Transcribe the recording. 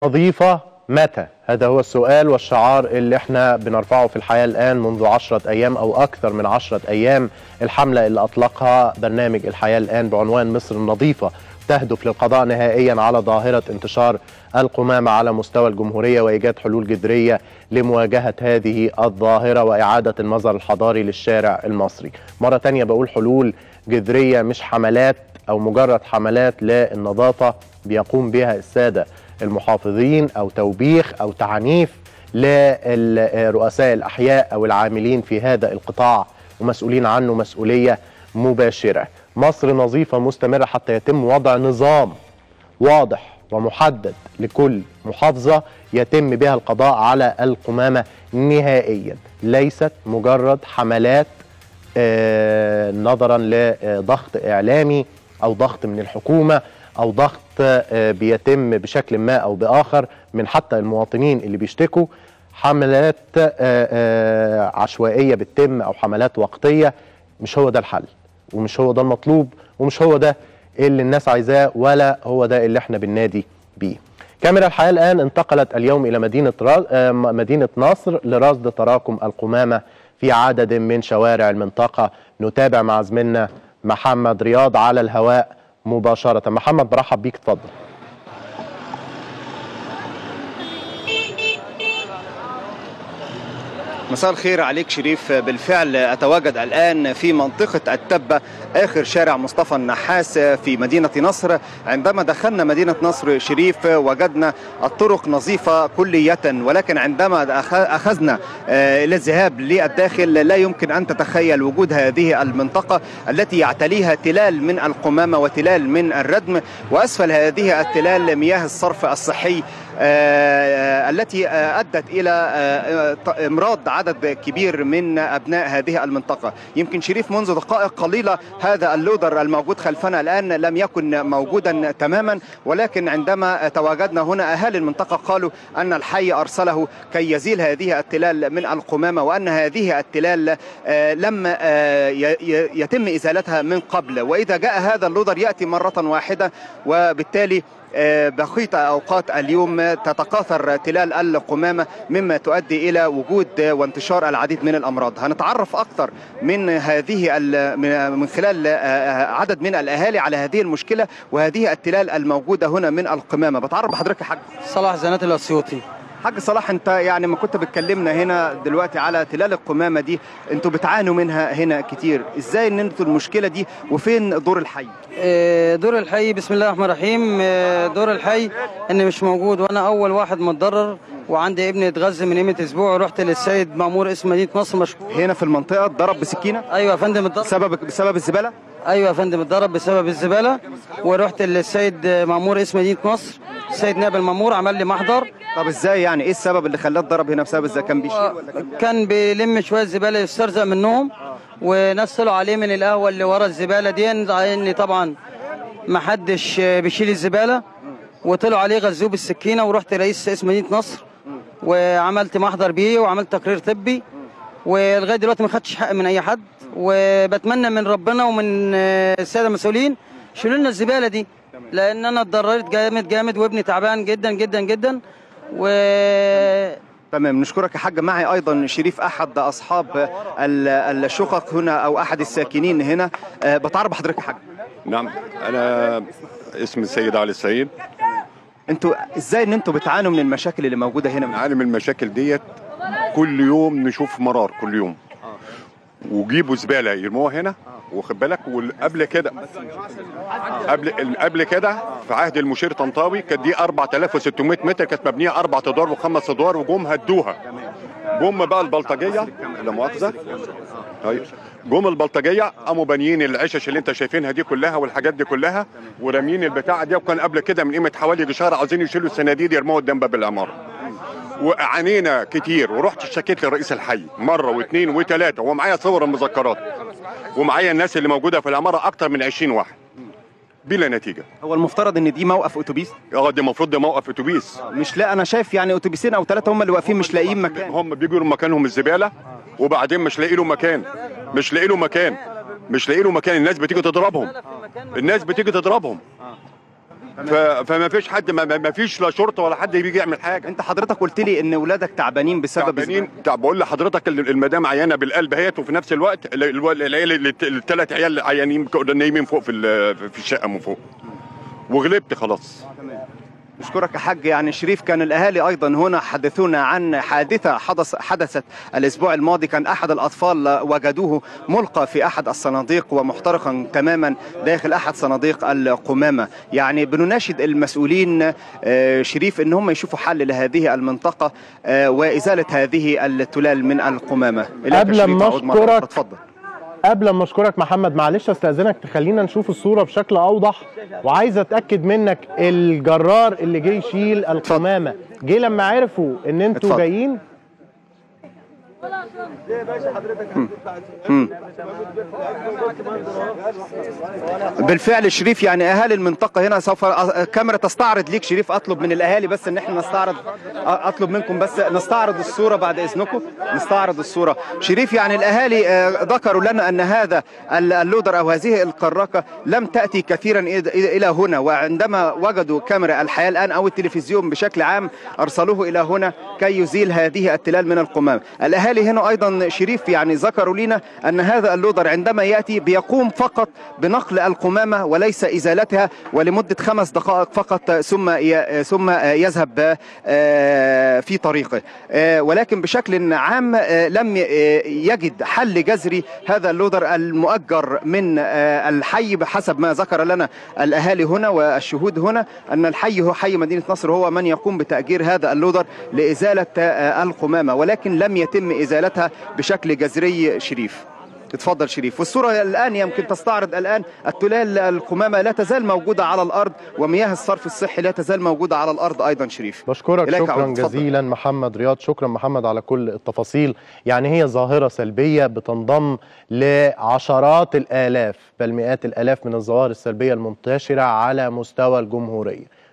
نظيفة متى؟ هذا هو السؤال والشعار اللي احنا بنرفعه في الحياة الآن منذ عشرة أيام أو أكثر من عشرة أيام الحملة اللي أطلقها برنامج الحياة الآن بعنوان مصر النظيفة تهدف للقضاء نهائيا على ظاهرة انتشار القمامة على مستوى الجمهورية وإيجاد حلول جذرية لمواجهة هذه الظاهرة وإعادة المظهر الحضاري للشارع المصري مرة تانية بقول حلول جذرية مش حملات أو مجرد حملات للنظافة بيقوم بها السادة المحافظين أو توبيخ أو تعنيف لرؤساء الأحياء أو العاملين في هذا القطاع ومسؤولين عنه مسؤولية مباشرة مصر نظيفة مستمرة حتى يتم وضع نظام واضح ومحدد لكل محافظة يتم بها القضاء على القمامة نهائيا ليست مجرد حملات آه، نظرا لضغط إعلامي أو ضغط من الحكومة أو ضغط آه، بيتم بشكل ما أو بآخر من حتى المواطنين اللي بيشتكوا حملات آه، آه، عشوائية بتتم أو حملات وقتية مش هو ده الحل ومش هو ده المطلوب ومش هو ده اللي الناس عايزاه ولا هو ده اللي احنا بننادي بيه كاميرا الحياة الآن انتقلت اليوم إلى مدينة را... آه، مدينة نصر لرصد تراكم القمامة في عدد من شوارع المنطقة نتابع مع زميلنا محمد رياض على الهواء مباشرة محمد برحب بيك اتفضل مساء الخير عليك شريف بالفعل أتواجد الآن في منطقة التبة آخر شارع مصطفى النحاس في مدينة نصر عندما دخلنا مدينة نصر شريف وجدنا الطرق نظيفة كلية ولكن عندما أخ- أخذنا آه، إلى الذهاب للداخل لا يمكن أن تتخيل وجود هذه المنطقة التي يعتليها تلال من القمامة وتلال من الردم وأسفل هذه التلال مياه الصرف الصحي آه، التي آه، أدت إلى آه، ط- إمراض عدد كبير من أبناء هذه المنطقة يمكن شريف منذ دقائق قليلة هذا اللودر الموجود خلفنا الآن لم يكن موجودا تماما ولكن عندما تواجدنا هنا أهالي المنطقة قالوا أن الحي أرسله كي يزيل هذه التلال من القمامة وأن هذه التلال آه، لم آه، ي- ي- يتم إزالتها من قبل وإذا جاء هذا اللودر يأتي مرة واحدة وبالتالي آه، بقية أوقات اليوم تتكاثر تلال القمامة مما تؤدي إلى وجود وانتشار العديد من الأمراض هنتعرف أكثر من هذه ال- من- من خلال آه، عدد من الأهالي على هذه المشكلة وهذه التلال الموجودة هنا من القمامة بتعرف بحضرتك يا حاج صلاح زنات الاسيوطي حاج صلاح انت يعني ما كنت بتكلمنا هنا دلوقتي على تلال القمامة دي انتوا بتعانوا منها هنا كتير ازاي ان انتوا المشكلة دي وفين دور الحي آه، دور الحي بسم الله الرحمن الرحيم آه، دور الحي ان مش موجود وانا اول واحد متضرر وعندي ابني اتغذى من قيمه اسبوع ورحت للسيد مامور اسم مدينه نصر مشكور هنا في المنطقة اتضرب بسكينة ايوه يا فندم اتضرب بسبب بسبب الزبالة ايوه يا فندم اتضرب بسبب الزباله ورحت للسيد مامور اسم مدينه نصر السيد نائب المامور عمل لي محضر طب ازاي يعني ايه السبب اللي خلاه اتضرب هنا بسبب ازاي كان بيشيل ولا كان كان بيلم شويه زباله يسترزق منهم وناس طلعوا عليه من القهوه اللي ورا الزباله دي ان طبعا ما حدش بيشيل الزباله وطلعوا عليه غزوه بالسكينه ورحت رئيس اسم مدينه نصر وعملت محضر بيه وعملت تقرير طبي ولغايه دلوقتي ما خدتش حق من اي حد وبتمنى من ربنا ومن آه، الساده المسؤولين يشيلوا لنا الزباله دي لان انا اتضررت جامد جامد وابني تعبان جدا جدا جدا و تمام نشكرك يا حاج معي ايضا شريف احد اصحاب ال- الشقق هنا او احد الساكنين هنا أه، بتعرف بحضرتك يا حاج نعم انا اسمي السيد علي السيد انتوا ازاي ان انتوا بتعانوا من المشاكل اللي موجوده هنا من عالم المشاكل ديت كل يوم نشوف مرار كل يوم وجيبوا زباله يرموها هنا واخد بالك وقبل كده قبل قبل كده في عهد المشير طنطاوي كانت دي 4600 متر كانت مبنيه اربع ادوار وخمس ادوار وجم هدوها جم بقى البلطجيه لا مؤاخذه طيب جم البلطجيه قاموا بانيين العشش اللي انت شايفينها دي كلها والحاجات دي كلها وراميين البتاعه دي وكان قبل كده من قيمه حوالي شهر عاوزين يشيلوا الصناديق يرموها قدام باب العماره وعانينا كتير ورحت اشتكيت لرئيس الحي مره واثنين وثلاثه ومعايا صور المذكرات ومعايا الناس اللي موجوده في العماره اكتر من 20 واحد بلا نتيجه هو المفترض ان دي موقف اتوبيس اه دي المفروض ده موقف اتوبيس مش لا انا شايف يعني اتوبيسين او ثلاثه هم اللي واقفين مش لاقيين مكان هم بيجوا له مكانهم الزباله وبعدين مش لاقي له مكان مش لاقي له مكان مش لاقي له مكان الناس بتيجي تضربهم الناس بتيجي تضربهم ف... فما فيش حد ما... ما فيش لا شرطه ولا حد بيجي يعمل حاجه انت حضرتك قلت لي ان ولادك تعبانين بسبب تعبانين تع- بقول لحضرتك ال- المدام عيانه بالقلب هيت وفي نفس الوقت ال- الو- العيال الثلاث عيال عيانين كانوا نايمين فوق في ال- في الشقه من فوق وغلبت خلاص نشكرك يا حاج يعني شريف كان الاهالي ايضا هنا حدثونا عن حادثه حدث حدثت الاسبوع الماضي كان احد الاطفال وجدوه ملقى في احد الصناديق ومحترقا تماما داخل احد صناديق القمامه يعني بنناشد المسؤولين آه، شريف ان هم يشوفوا حل لهذه المنطقه آه، وازاله هذه التلال من القمامه إليك قبل شريف، ما أعود مرة أخرى. أشكرك. اتفضل قبل ما اشكرك محمد معلش استاذنك تخلينا نشوف الصوره بشكل اوضح وعايز اتاكد منك الجرار اللي جه يشيل القمامه جه لما عرفوا ان انتوا اتفضل. جايين بالفعل شريف يعني اهالي المنطقه هنا سوف كاميرا تستعرض ليك شريف اطلب من الاهالي بس ان احنا نستعرض اطلب منكم بس نستعرض الصوره بعد اذنكم نستعرض الصوره شريف يعني الاهالي آه، ذكروا لنا ان هذا ال- اللودر او هذه الكراكه لم تاتي كثيرا إلى- الى هنا وعندما وجدوا كاميرا الحياه الان او التلفزيون بشكل عام ارسلوه الى هنا كي يزيل هذه التلال من القمام الاهالي هنا ايضا شريف يعني ذكروا لنا ان هذا اللودر عندما ياتي بيقوم فقط بنقل القمامه وليس ازالتها ولمده خمس دقائق فقط ثم ي- ثم يذهب آه، في طريقه آه، ولكن بشكل عام آه، لم ي- آه، يجد حل جذري هذا اللودر المؤجر من آه، الحي بحسب ما ذكر لنا الاهالي هنا والشهود هنا ان الحي هو حي مدينه نصر هو من يقوم بتاجير هذا اللودر لازاله آه، القمامه ولكن لم يتم ازالتها بشكل جذري شريف اتفضل شريف والصورة الآن يمكن تستعرض الآن التلال القمامة لا تزال موجودة على الأرض ومياه الصرف الصحي لا تزال موجودة على الأرض أيضا شريف بشكرك إليك شكرا أعود. اتفضل. جزيلا محمد رياض شكرا محمد على كل التفاصيل يعني هي ظاهرة سلبية بتنضم لعشرات الآلاف بل مئات الآلاف من الظواهر السلبية المنتشرة على مستوى الجمهورية